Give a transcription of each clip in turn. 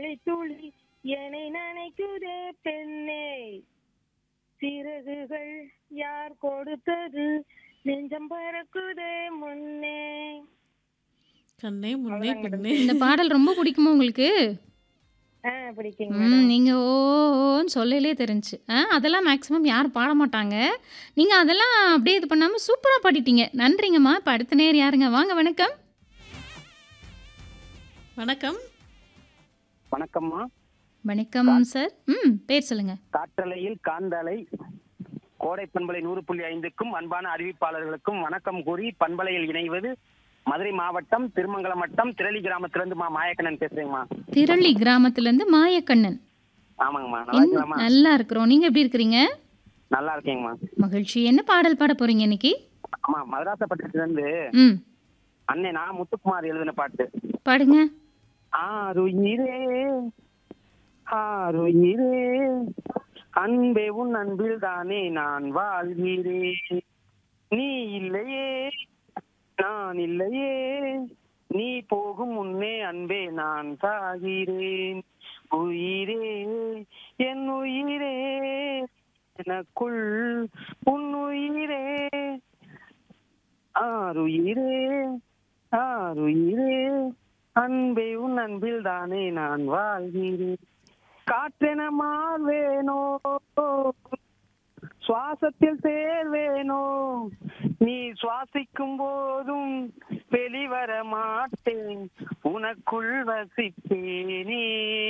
மழை துளி என்னை நினைக்குதே பெண்ணே சிறகுகள் யார் கொடுத்தது நெஞ்சம் பறக்குதே முன்னே கண்ணே முன்னே அவ்வளவுதான் பின்னே இந்த பாடல் ரொம்ப பிடிக்குமா உங்களுக்கு ஆ பிடிக்குங்க ம் மேடம் நீங்கள் ஓன்னு சொல்லலே தெரிஞ்சு ஆ அதெல்லாம் மேக்ஸிமம் யாரும் பாட மாட்டாங்க நீங்கள் அதெல்லாம் அப்படியே இது பண்ணாமல் சூப்பராக பாடிட்டீங்க நன்றிங்கம்மா இப்போ அடுத்த நேர் யாருங்க வாங்க வணக்கம் வணக்கம் வணக்கம்மா வணக்கம் சார் ம் பேர் சொல்லுங்க காற்றலையில் காந்தலை கோடை பண்பலை நூறு புள்ளி ஐந்துக்கும் அன்பான அறிவிப்பாளர்களுக்கும் வணக்கம் கூறி பண்பலையில் இணைவது மதுரை மாவட்டம் திருமங்கலம் வட்டம் திரளி கிராமத்திலிருந்து மா மாயக்கண்ணன் பேசுறேங்கம்மா திரளி கிராமத்துலேருந்து மாயக்கண்ணன் ஆமாங்கம்மா நல்லா என்ன- இருக்கலாமா நல்லா இருக்கிறோம் நீங்கள் எப்படி இருக்கிறீங்க நல்லா இருக்கேங்கம்மா மகிழ்ச்சி என்ன பாடல் பாட போறீங்க இன்னைக்கு ஆமா மதராசப்பட்டினத்துல இருந்து ம் அண்ணே நான் முத்துக்குமார் எழுதின பாட்டு பாடுங்க ஆருயிரே ஆருயிரே அன்பே உன் அன்பில் தானே நான் வாழ்கிறேன் நீ இல்லையே நான் இல்லையே நீ போகும் முன்னே அன்பே நான் சாகிறேன் உயிரே என் உயிரே எனக்குள் உன் உயிரே ஆருயிரே ஆருயிரே அன்பே உன் அன்பில் தானே நான் வாழ்கிறேன் காற்றென மாறுவேனோ சுவாசத்தில் சேர்வேனோ நீ சுவாசிக்கும் போதும் வெளிவர மாட்டேன் உனக்குள் வசிப்பேனே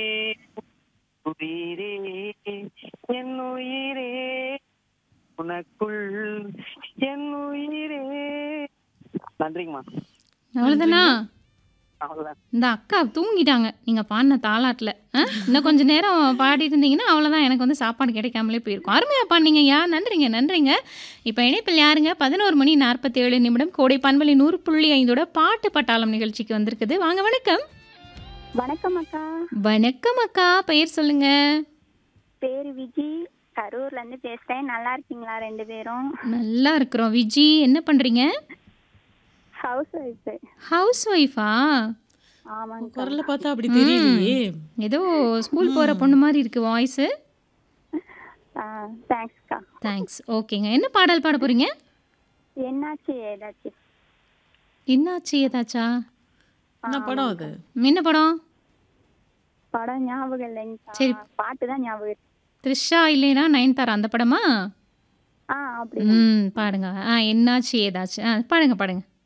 உயிரே என் உயிரே உனக்குள் என் உயிரே நன்றிங்கம்மா அவ்வளோதானா அவ்வளவுதான் இந்த அக்கா தூங்கிட்டாங்க நீங்கள் பாடின தாலாட்டில் இன்னும் கொஞ்சம் நேரம் பாடிட்டு இருந்தீங்கன்னா அவ்வளோதான் எனக்கு வந்து சாப்பாடு கிடைக்காமலே போயிருக்கும் அருமையாக பாடினீங்க யா நன்றிங்க நன்றிங்க இப்போ இணைப்பில் யாருங்க பதினோரு மணி நாற்பத்தி ஏழு நிமிடம் கோடை பண்பலி நூறு புள்ளி ஐந்தோட பாட்டு பட்டாளம் நிகழ்ச்சிக்கு வந்திருக்குது வாங்க வணக்கம் வணக்கம் அக்கா வணக்கம் அக்கா பெயர் சொல்லுங்க பேரு விஜி கரூர்ல இருந்து பேசுறேன் நல்லா இருக்கீங்களா ரெண்டு பேரும் நல்லா இருக்கிறோம் விஜி என்ன பண்ணுறீங்க ஹவுஸ் ஒய்ஃப் ஹவுஸ் ஒய்ஃபா ஆமாங்க குரலை பார்த்தா அப்படி தெரியலையே ஏதோ ஸ்கூல் போகிற பொண்ணு மாதிரி இருக்கு வாய்ஸு தேங்க்ஸ்க்கா தேங்க்ஸ் ஓகேங்க என்ன பாடல் பாட போகிறீங்க என்னாச்சு ஏதாச்சும் என்னாச்சு ஏதாச்சா என்ன படம் அது என்ன படம் படம் ஞாபகம் இல்லைங்கக்கா சரி. பாட்டு தான் ஞாபகம் இருக்கு த்ரிஷா இல்லைனா நயன்தாரா அந்த படமா ஆ அப்படி ம் பாடுங்க ஆ என்னாச்சு ஏதாச்சு ஆ பாடுங்க பாடுங்க